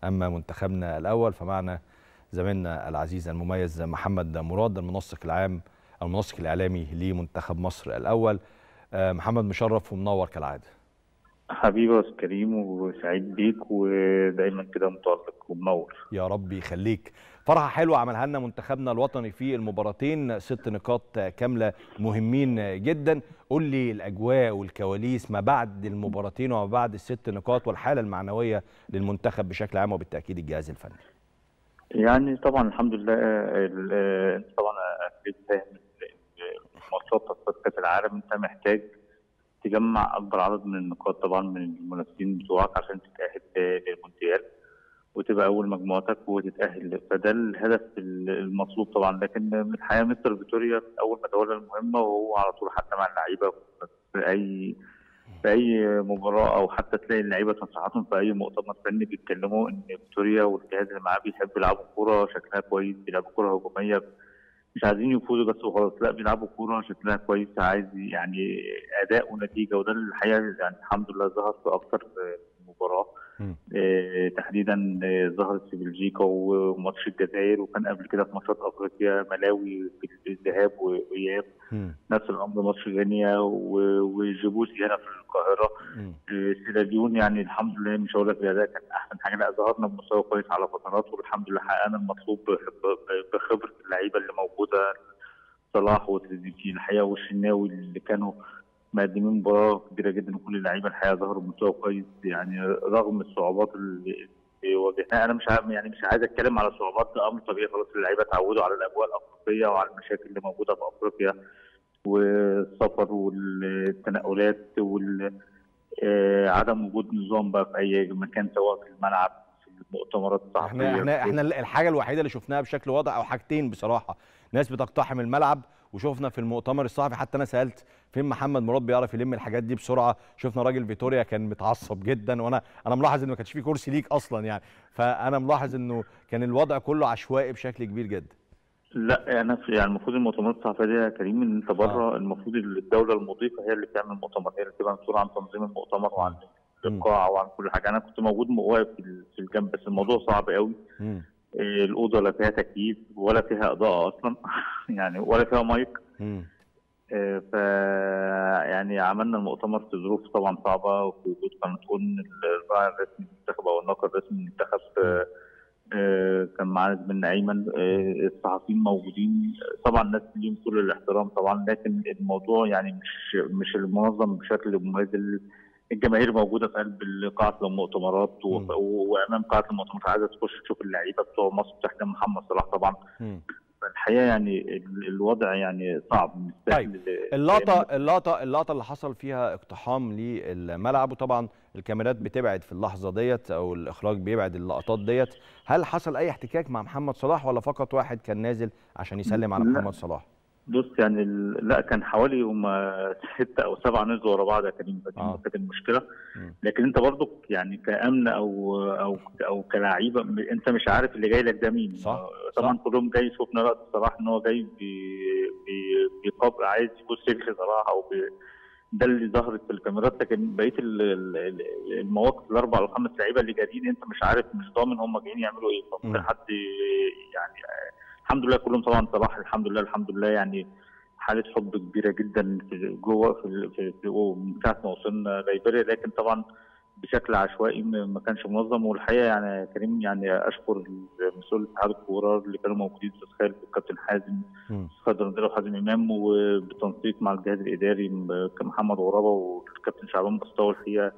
اما منتخبنا الاول فمعنا زميلنا العزيز المميز محمد مراد المنسق العام المنسق الاعلامي لمنتخب مصر الاول محمد مشرف ومنور كالعاده حبيبي يا كريم وسعيد بيك ودايما كده متالق ومنور يا رب يخليك فرحه حلوه عملها لنا منتخبنا الوطني في المباراتين ست نقاط كامله مهمين جدا قول لي الاجواء والكواليس ما بعد المباراتين وما بعد الست نقاط والحاله المعنويه للمنتخب بشكل عام وبالتاكيد الجهاز الفني يعني طبعا الحمد لله انت طبعا اكيد فاهم ماتشات كاس العالم انت محتاج تجمع اكبر عدد من النقاط طبعا من المنافسين بتوعك عشان تتاهل للمونديال وتبقى اول مجموعتك وتتاهل فده الهدف المطلوب طبعا لكن الحقيقه مستر فيتوريا اول ما تولى المهمه وهو على طول حتى مع اللعيبه في اي في اي مباراه او حتى تلاقي اللعيبه تصريحاتهم في اي مؤتمر فني بيتكلموا ان فيتوريا والجهاز اللي معاه بيحبوا يلعبوا كوره شكلها كويس بيلعبوا كوره هجوميه مش عايزين يفوزوا بس وخلاص لا بيلعبوا كوره شكلها كويس عايز يعني اداء ونتيجه وده الحقيقه يعني الحمد لله ظهر في اكثر مباراه آه تحديدا آه ظهرت في بلجيكا وماتش الجزائر وكان قبل كده في ماتشات افريقيا ملاوي في الذهاب واياب نفس الامر ماتش غينيا وجيبوتي هنا في القاهره آه سيراليون يعني الحمد لله مش هقول لك الاداء كان احسن حاجه لا ظهرنا بمستوى كويس على فترات والحمد لله حققنا المطلوب بخبره اللعيبه اللي موجوده صلاح وتريزيجيه الحقيقه والشناوي اللي كانوا مقدمين مباراه كبيره جدا وكل اللعيبه الحقيقه ظهروا بمستوى كويس يعني رغم الصعوبات اللي واجهناها انا مش يعني مش عايز اتكلم على الصعوبات ده امر طبيعي خلاص اللعيبه اتعودوا على الاجواء الافريقيه وعلى المشاكل اللي موجوده في افريقيا والسفر والتنقلات وال عدم وجود نظام بقى في اي مكان سواء في الملعب في المؤتمرات الصحفيه احنا احنا احنا الحاجه الوحيده اللي شفناها بشكل واضح او حاجتين بصراحه ناس بتقتحم الملعب وشفنا في المؤتمر الصحفي حتى انا سالت فين محمد مراد بيعرف يلم الحاجات دي بسرعه شفنا راجل فيتوريا كان متعصب جدا وانا انا ملاحظ ان ما كانش في كرسي ليك اصلا يعني فانا ملاحظ انه كان الوضع كله عشوائي بشكل كبير جدا لا انا في يعني المفروض المؤتمرات الصحفيه دي يا كريم ان انت بره آه. المفروض الدوله المضيفه هي اللي بتعمل مؤتمر هي اللي بتبقى مسؤوله عن تنظيم المؤتمر وعن القاعه وعن كل حاجه انا كنت موجود واقف في الجنب بس الموضوع صعب قوي م. الاوضه لا فيها تكييف ولا فيها اضاءه اصلا يعني ولا فيها مايك ف يعني عملنا المؤتمر في ظروف طبعا صعبه وفي وجود قانون الراعي الرسمي للمنتخب او الناقد الرسمي للمنتخب كان معانا زميلنا ايمن الصحفيين موجودين طبعا الناس ليهم كل الاحترام طبعا لكن الموضوع يعني مش مش المنظم بشكل مماثل الجماهير موجوده في قلب قاعه المؤتمرات وامام قاعه المؤتمرات عايزه تخش تشوف اللعيبه بتوع مصر تحت محمد صلاح طبعا فالحقيقه يعني الوضع يعني صعب طيب اللقطه اللقطه اللقطه اللي حصل فيها اقتحام للملعب وطبعا الكاميرات بتبعد في اللحظه ديت او الاخراج بيبعد اللقطات ديت هل حصل اي احتكاك مع محمد صلاح ولا فقط واحد كان نازل عشان يسلم على محمد صلاح؟ بص يعني لا كان حوالي هم ستة او سبعة نزلوا ورا بعض يا كريم آه. كانت المشكله لكن انت برضو يعني كامن او او او كلاعيبه انت مش عارف اللي جاي لك ده مين صح طبعا كلهم جاي شفنا رأس صلاح ان هو جاي بيقابل عايز يبص سيلفي صلاح او بي ده اللي ظهرت في الكاميرات لكن بقيه المواقف الاربع او الخمس لعيبه اللي جايين انت مش عارف مش ضامن هم جايين يعملوا ايه فممكن حد يعني الحمد لله كلهم طبعا صلاح الحمد لله الحمد لله يعني حاله حب كبيره جدا في جوه في, في, في من ساعه ما وصلنا ليبيريا لكن طبعا بشكل عشوائي ما كانش منظم والحقيقه يعني كريم يعني اشكر مسؤول اتحاد الكوره اللي كانوا موجودين في خالد والكابتن حازم خالد رندله وحازم امام وبالتنسيق مع الجهاز الاداري كمحمد غرابه والكابتن شعبان بسطاوي الحقيقه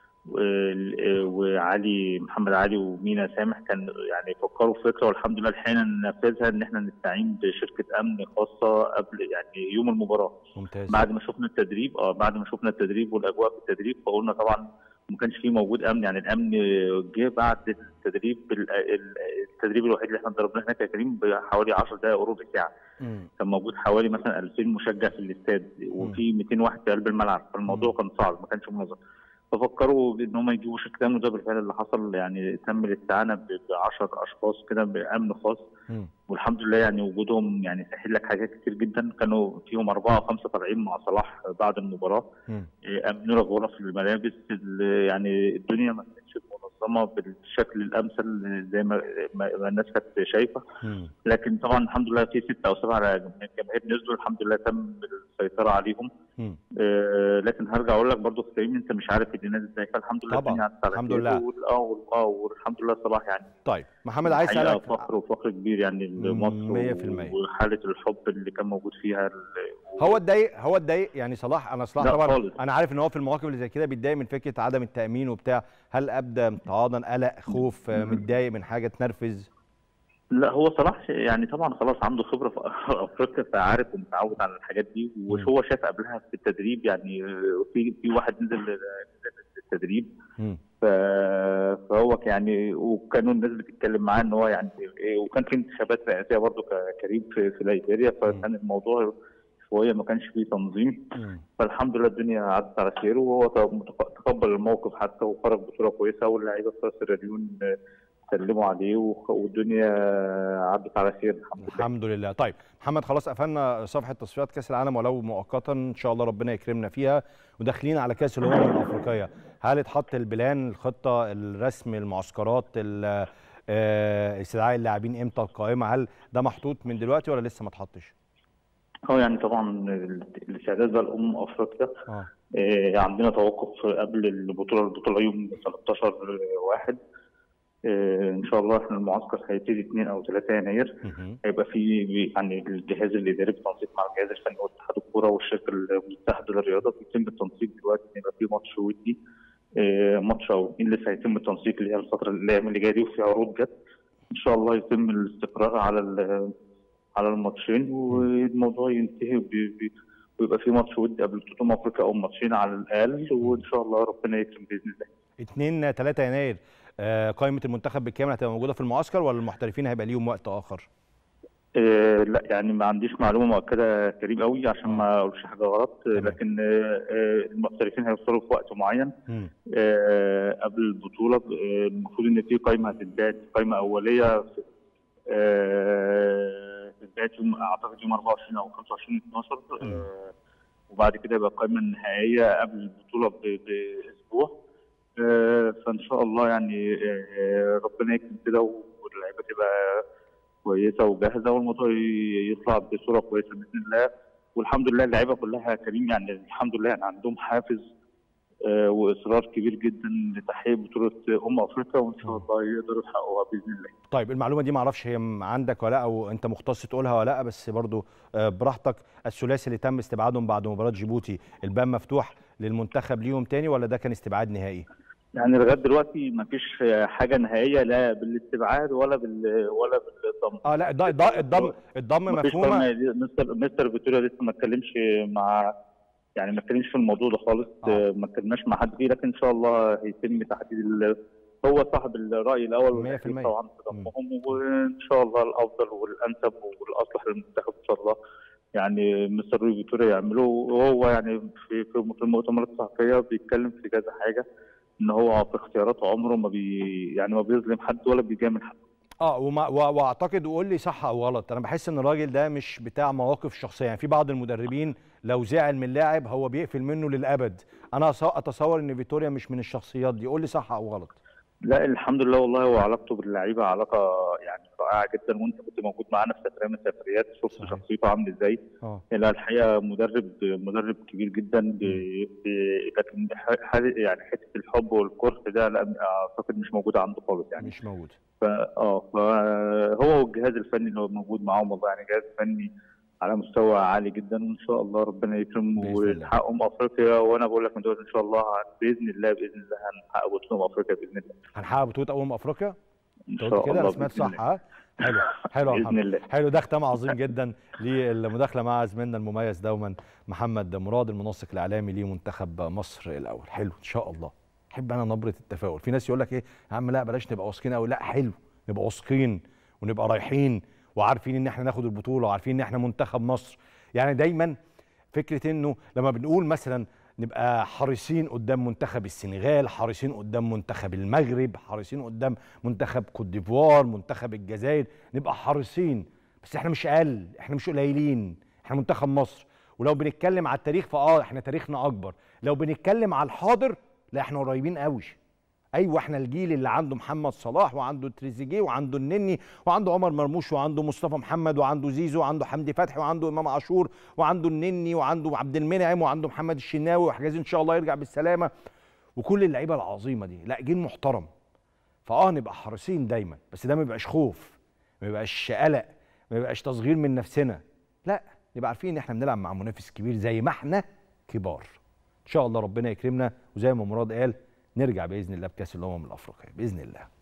وعلي محمد علي ومينا سامح كان يعني فكروا في فكره والحمد لله لحقنا ننفذها ان احنا نستعين بشركه امن خاصه قبل يعني يوم المباراه ممتاز بعد ما شفنا التدريب اه بعد ما شفنا التدريب والاجواء في التدريب فقلنا طبعا ما كانش فيه موجود امن يعني الامن جه بعد التدريب التدريب الوحيد اللي احنا ضربناه هناك يا كريم بحوالي 10 دقائق وربع ساعه كان موجود حوالي مثلا 2000 مشجع في الاستاد وفي 200 واحد في قلب الملعب فالموضوع كان صعب ما كانش منظم ففكروا ان هم يجيبوا شركه امن وده بالفعل اللي حصل يعني تم الاستعانه ب 10 اشخاص كده بامن خاص م. والحمد لله يعني وجودهم يعني سهل لك حاجات كتير جدا كانوا فيهم اربعه او خمسه طالعين مع صلاح بعد المباراه م. امنوا لك غرف الملابس يعني الدنيا ما كانتش منظمه بالشكل الامثل زي ما ما ما الناس كانت شايفه مم. لكن طبعا الحمد لله في ستة او سبعه من الجماهير نزلوا الحمد لله تم السيطره عليهم مم. آه، لكن هرجع اقول لك برضه في كريم انت مش عارف الناس ازاي فالحمد لله طبعا. الدنيا عدت على الحمد خير لله. وال- اه وال- اه والحمد لله صلاح يعني طيب محمد عايز الحقيقة اسالك فخر وفخر كبير يعني لمصر مية في المية. وحاله الحب اللي كان موجود فيها ال- هو اتضايق هو اتضايق يعني صلاح انا صلاح لا طبعا خالص. انا عارف ان هو في المواقف اللي زي كده بيتضايق من فكره عدم التامين وبتاع هل ابدا تعاضا قلق خوف آه، مم. متضايق من حاجه تنرفز لا هو صلاح يعني طبعا خلاص عنده خبره في افريقيا فعارف ومتعود على الحاجات دي وهو شاف قبلها في التدريب يعني في في واحد نزل نزل التدريب مم. ف- فهو يعني وكانوا الناس بتتكلم معاه ان هو يعني إيه، وكان في انتخابات رئاسيه برضه كريم في في ليبيريا فكان الموضوع شويه ما كانش فيه تنظيم مم. فالحمد لله الدنيا عدت على خير وهو تق- تقبل الموقف حتى وخرج بصوره كويسه واللعيبه بتوع سيراليون سلموا عليه وخ- والدنيا عدت على خير الحمد لله الحمد لله طيب محمد خلاص قفلنا صفحه تصفيات كاس العالم ولو مؤقتا ان شاء الله ربنا يكرمنا فيها وداخلين على كاس الامم الافريقيه هل اتحط البلان الخطه الرسم المعسكرات ال- آه، استدعاء اللاعبين امتى القائمه هل ده محطوط من دلوقتي ولا لسه ما اتحطش هو يعني طبعا الاستعداد بقى لامم افريقيا اه آه، عندنا توقف قبل البطوله البطوله يوم 13 واحد آه، ان شاء الله احنا المعسكر هيبتدي 2 او 3 يناير مهم. هيبقى في يعني الجهاز الاداري بالتنسيق مع الجهاز الفني واتحاد الكوره والشركه المتحده للرياضه بيتم التنسيق دلوقتي إن يبقى في ماتش ودي آه، ماتش او اتنين لسه هيتم التنسيق اللي هي الفتره الايام اللي جايه دي وفي عروض جت ان شاء الله يتم الاستقرار على ال- على الماتشين والموضوع ينتهي وبي- بي- ويبقى في ماتش ودي قبل بطوله افريقيا او ماتشين على الاقل وان شاء الله ربنا يكرم باذن الله 2 3 يناير آه، قائمه المنتخب بالكامل هتبقى موجوده في المعسكر ولا المحترفين هيبقى ليهم وقت اخر آه، لا يعني ما عنديش معلومه مؤكده يا كريم قوي عشان ما اقولش حاجه غلط آه، تمام. لكن آه، آه، المحترفين هيوصلوا في وقت معين مم. آه، قبل البطوله آه، المفروض ان في قائمه هتتبعت قائمه اوليه في- آه، هتتبعت يوم اعتقد يوم 24 او 25 12 آه، وبعد كده يبقى القائمه النهائيه قبل البطوله ب- باسبوع آه، فان شاء الله يعني آه، ربنا يكرم كده واللعيبه تبقى كويسه وجاهزه والموضوع ي- يطلع بصوره كويسه باذن الله والحمد لله اللعيبه كلها كريم يعني الحمد لله يعني عندهم حافز آه، واصرار كبير جدا لتحقيق بطوله امم افريقيا وان شاء الله يقدروا يحققوها باذن الله. طيب المعلومه دي معرفش هي م- عندك ولا لا او انت مختص تقولها ولا لا بس برضو آه، براحتك الثلاثي اللي تم استبعادهم بعد مباراه جيبوتي الباب مفتوح للمنتخب ليهم تاني ولا ده كان استبعاد نهائي يعني لغايه دلوقتي ما فيش حاجه نهائيه لا بالاستبعاد ولا بال ولا بالضم. اه لا الض- الض- الضم الضم مفيش مفهومه قائمة. مستر مستر فيتوريا لسه ما اتكلمش مع يعني ما اتكلمش في الموضوع ده خالص آه. آه. ما اتكلمناش مع حد فيه لكن ان شاء الله هيتم تحديد ال... هو صاحب الراي الاول 100%. والأخير طبعا في ضمهم وان شاء الله الافضل والانسب والاصلح للمنتخب ان شاء الله يعني مستر روي فيتوريا يعمله وهو يعني في في المؤتمرات الصحفيه بيتكلم في كذا حاجه ان هو في اختياراته عمره ما بي يعني ما بيظلم حد ولا بيجامل حد اه وما و- واعتقد وقول لي صح او غلط انا بحس ان الراجل ده مش بتاع مواقف شخصيه يعني في بعض المدربين لو زعل من لاعب هو بيقفل منه للابد انا أص- اتصور ان فيتوريا مش من الشخصيات دي قول لي صح او غلط لا الحمد لله والله هو علاقته باللعيبه علاقه يعني رائعه جدا وانت كنت موجود معانا في سفريه من السفريات شفت صحيح. شخصيته عامل ازاي اه لا الحقيقه مدرب مدرب كبير جدا ب- ب- لكن ح- ح- يعني حته الحب والكره ده لا اعتقد مش موجوده عنده خالص يعني مش موجود فا اه فهو والجهاز الفني اللي هو موجود معاهم والله يعني جهاز فني على مستوى عالي جدا وان شاء الله ربنا يكرم بإذن الله. ويحققوا أمم افريقيا وانا بقول لك من دلوقتي ان شاء الله باذن الله باذن الله هنحقق بطوله أمم افريقيا باذن الله هنحقق بطوله امم افريقيا ان انت شاء قلت كده الله انا سمعت بإذن صح الله. ها حلو حلو يا بإذن محمد الله. حلو ده ختام عظيم جدا للمداخله مع زميلنا المميز دوما محمد مراد المنسق الاعلامي لمنتخب مصر الاول حلو ان شاء الله احب انا نبره التفاؤل في ناس يقول لك ايه يا عم لا بلاش نبقى واثقين قوي لا حلو نبقى واثقين ونبقى رايحين وعارفين ان احنا ناخد البطوله وعارفين ان احنا منتخب مصر يعني دايما فكره انه لما بنقول مثلا نبقى حريصين قدام منتخب السنغال حريصين قدام منتخب المغرب حريصين قدام منتخب كوت ديفوار منتخب الجزائر نبقى حريصين بس احنا مش اقل احنا مش قليلين احنا منتخب مصر ولو بنتكلم على التاريخ فاه احنا تاريخنا اكبر لو بنتكلم على الحاضر لا احنا قريبين قوي ايوه احنا الجيل اللي عنده محمد صلاح وعنده تريزيجيه وعنده النني وعنده عمر مرموش وعنده مصطفى محمد وعنده زيزو وعنده حمدي فتحي وعنده امام عاشور وعنده النني وعنده عبد المنعم وعنده محمد الشناوي وحجازي ان شاء الله يرجع بالسلامه وكل اللعيبه العظيمه دي لا جيل محترم فاه نبقى حريصين دايما بس ده ما يبقاش خوف ما يبقاش قلق ما يبقاش تصغير من نفسنا لا نبقى عارفين ان احنا بنلعب مع منافس كبير زي ما احنا كبار ان شاء الله ربنا يكرمنا وزي ما مراد قال نرجع باذن الله بكاس الامم الافريقيه باذن الله